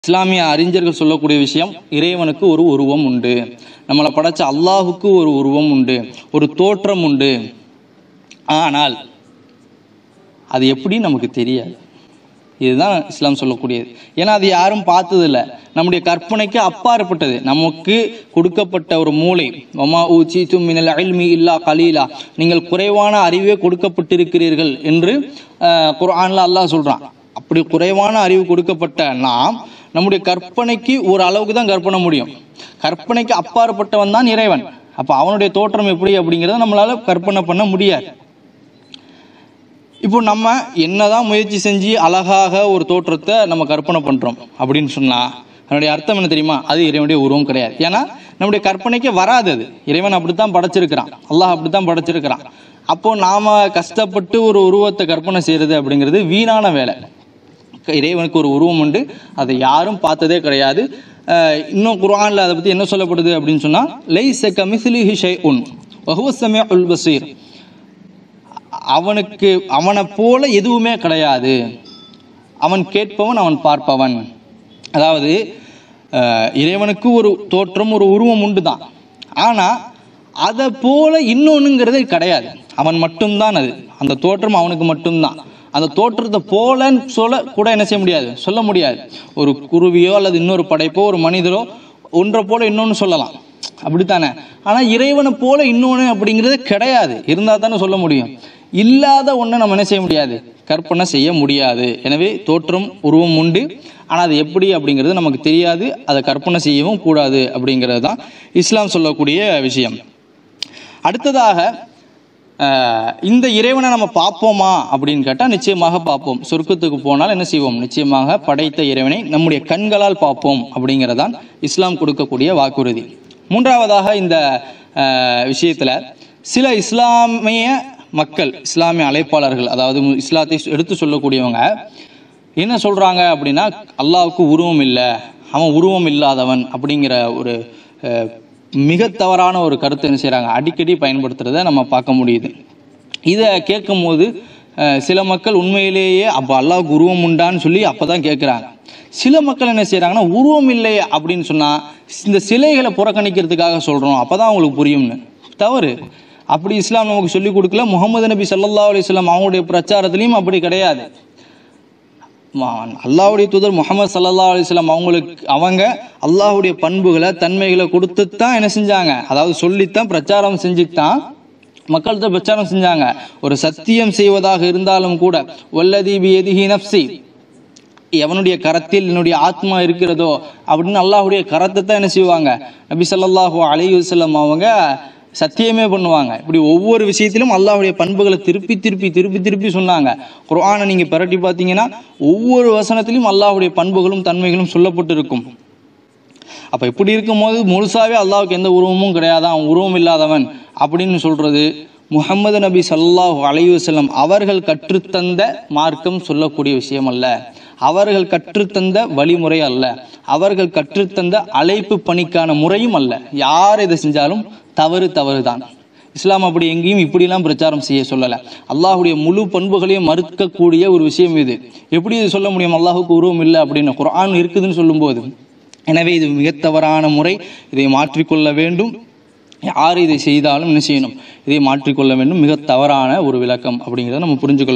இஸ்லாமிய அறிஞர்கள் சொல்லக்கூடிய விஷயம் இறைவனுக்கு ஒரு உருவம் உண்டு நம்மளை படைச்ச அல்லாஹுக்கு ஒரு உருவம் உண்டு ஒரு தோற்றம் உண்டு ஆனால் அது எப்படி நமக்கு தெரியாது இதுதான் இஸ்லாம் சொல்லக்கூடியது ஏன்னா அது யாரும் பார்த்ததில்ல நம்முடைய கற்பனைக்கு அப்பாற்பட்டது நமக்கு கொடுக்கப்பட்ட ஒரு மூளை வமா ஊச்சி மினல் அல்மி இல்லா கலீலா நீங்கள் குறைவான அறிவே கொடுக்கப்பட்டிருக்கிறீர்கள் என்று ஆஹ், குர்ஆன்ல அல்லாஹ் சொல்றான் அப்படி குறைவான அறிவு கொடுக்கப்பட்ட நாம் நம்முடைய கற்பனைக்கு ஒரு அளவுக்கு தான் கற்பனை முடியும் கற்பனைக்கு அப்பாற்பட்டவன் தான் இறைவன் அப்ப அவனுடைய தோற்றம் எப்படி அப்படிங்கிறத நம்மளால கற்பனை பண்ண முடியாது இப்போ நம்ம என்னதான் முயற்சி செஞ்சு அழகாக ஒரு தோற்றத்தை நம்ம கற்பனை பண்றோம் அப்படின்னு சொன்னா அதனுடைய அர்த்தம் என்ன தெரியுமா அது இறைவனுடைய உருவம் கிடையாது ஏன்னா நம்முடைய கற்பனைக்கு வராது அது இறைவன் அப்படித்தான் படைச்சிருக்கிறான் அல்லாஹ் அப்படித்தான் படைச்சிருக்கிறான் அப்போ நாம கஷ்டப்பட்டு ஒரு உருவத்தை கற்பனை செய்யறது அப்படிங்கிறது வீணான வேலை இறைவனுக்கு ஒரு உருவம் உண்டு அதை யாரும் பார்த்ததே கிடையாது அஹ் இன்னும் குர்ஆன்ல அதை பத்தி என்ன சொல்லப்படுது அப்படின்னு சொன்னா லைஸ கமிஸ்லிஹி ஷைஉன் வஹுவ ஸமீஉல் பஸீர் அவனுக்கு அவனை போல எதுவுமே கிடையாது அவன் கேட்பவன் அவன் பார்ப்பவன் அதாவது அஹ், இறைவனுக்கு ஒரு தோற்றம் ஒரு உருவம் உண்டு தான் ஆனா அதை போல இன்னொன்னுங்கிறதே கிடையாது அவன் மட்டும்தான் அது அந்த தோற்றம் அவனுக்கு மட்டும்தான் அந்த தோற்றத்தை போலன்னு சொல்ல கூட என்ன செய்ய முடியாது சொல்ல முடியாது ஒரு குருவியோ அல்லது இன்னொரு படைப்போ ஒரு மனிதரோ ஒன்றை போல இன்னொன்னு சொல்லலாம் அப்படித்தானே ஆனா இறைவனை போல இன்னொன்னு அப்படிங்கிறது கிடையாது இருந்தா தானே சொல்ல முடியும் இல்லாத ஒன்றை நம்ம என்ன செய்ய முடியாது கற்பனை செய்ய முடியாது எனவே தோற்றம் உருவம் உண்டு ஆனா அது எப்படி அப்படிங்கிறது நமக்கு தெரியாது அதை கற்பனை செய்யவும் கூடாது அப்படிங்கிறது தான் இஸ்லாம் சொல்லக்கூடிய விஷயம் அடுத்ததாக ஆஹ், இந்த இறைவனை நம்ம பார்ப்போமா அப்படின்னு கேட்டால் நிச்சயமாக பார்ப்போம் சொர்க்கத்துக்கு போனால் என்ன செய்வோம் நிச்சயமாக படைத்த இறைவனை நம்முடைய கண்களால் பார்ப்போம் அப்படிங்கிறதான் இஸ்லாம் கொடுக்கக்கூடிய வாக்குறுதி மூன்றாவதாக இந்த ஆஹ், விஷயத்துல சில இஸ்லாமிய மக்கள் இஸ்லாமிய அழைப்பாளர்கள் அதாவது மு- இஸ்லாத்தை எடுத்து சொல்லக்கூடியவங்க என்ன சொல்றாங்க அப்படின்னா அல்லாஹ்வுக்கு உருவம் இல்லை அவன் உருவம் இல்லாதவன் அப்படிங்கிற ஒரு அஹ், மிக தவறான ஒரு கருத்தை என்ன செய்றாங்க அடிக்கடி பயன்படுத்துறத நம்ம பார்க்க முடியுது இதை கேட்கும்போது அஹ், சில மக்கள் உண்மையிலேயே அப்போ அல்லாஹ்வுக்கு உருவம் உண்டான்னு சொல்லி அப்பதான் கேட்குறாங்க சில மக்கள் என்ன செய்றாங்கன்னா உருவம் இல்லை அப்படின்னு சொன்னா இந்த சிலைகளை புறக்கணிக்கிறதுக்காக சொல்றோம் அப்பதான் அவங்களுக்கு புரியும்னு தவறு அப்படி இஸ்லாம் நமக்கு சொல்லி கொடுக்கல முகமது நபி ஸல்லல்லாஹு அலைஹி வஸல்லம் அவங்களுடைய பிரச்சாரத்திலையும் அப்படி கிடையாது மா- அல்லாஹ்வுடைய தூதர் முகமது சல்லல்லாஹு அலைஹி வஸல்லம் அவங்களுக்கு அவங்க அல்லாஹ்வுடைய பண்புகளை தன்மைகளை கொடுத்து தான் என்ன செஞ்சாங்க அதாவது சொல்லித்தான் பிரச்சாரம் செஞ்சுத்தான் மக்கள்கிட்ட பிரச்சாரம் செஞ்சாங்க ஒரு சத்தியம் செய்வதாக இருந்தாலும் கூட வல்லதி பியதிஹி நஃப்சி எவனுடைய கரத்தில் என்னுடைய ஆத்மா இருக்கிறதோ அப்படின்னு அல்லாஹ்வுடைய கரத்தை தான் என்ன செய்வாங்க நபி ஸல்லல்லாஹு அலைஹி வஸல்லம் அவங்க சத்தியமே பண்ணுவாங்க இப்படி ஒவ்வொரு விஷயத்திலும் அல்லாஹ்வுடைய பண்புகளை திருப்பி திருப்பி திருப்பி திருப்பி சொன்னாங்க குர்ஆனை நீங்க பிரட்டி பார்த்தீங்கன்னா ஒவ்வொரு வசனத்திலும் அல்லாஹ்வுடைய பண்புகளும் தன்மைகளும் சொல்லப்பட்டு இருக்கும் அப்ப இப்படி இருக்கும்போது முழுசாவே அல்லாஹ்வுக்கு எந்த உருவமும் கிடையாதான் அவன் உருவம் இல்லாதவன் அப்படின்னு சொல்றது முஹம்மது நபி ஸல்லல்லாஹு அலைஹி வஸல்லம் அவர்கள் கற்றுத்தந்த மார்க்கம் சொல்லக்கூடிய விஷயம் அல்ல அவர்கள் கற்றுத்தந்த வழிமுறை அல்ல அவர்கள் கற்றுத்தந்த அழைப்பு பணிக்கான முறையும் அல்ல யார் இதை செஞ்சாலும் தவறு தவறுதான் இஸ்லாம் அப்படி எங்கேயும் இப்படிலாம் பிரச்சாரம் செய்ய சொல்லல அல்லாஹ்வுடைய முழு பண்புகளையும் மறுக்கக்கூடிய ஒரு விஷயம் இது எப்படி இது சொல்ல முடியும் அல்லாஹுக்கு உருவம் இல்லை அப்படின்னு குர்ஆன் இருக்குதுன்னு சொல்லும்போது எனவே இது மிக தவறான முறை இதை மாற்றிக்கொள்ள வேண்டும் யார் இதை செய்தாலும் என்ன செய்யணும் இதை மாற்றிக்கொள்ள வேண்டும் மிக தவறான ஒரு விளக்கம் அப்படிங்கிறத நம்ம புரிஞ்சுக்கொள்ள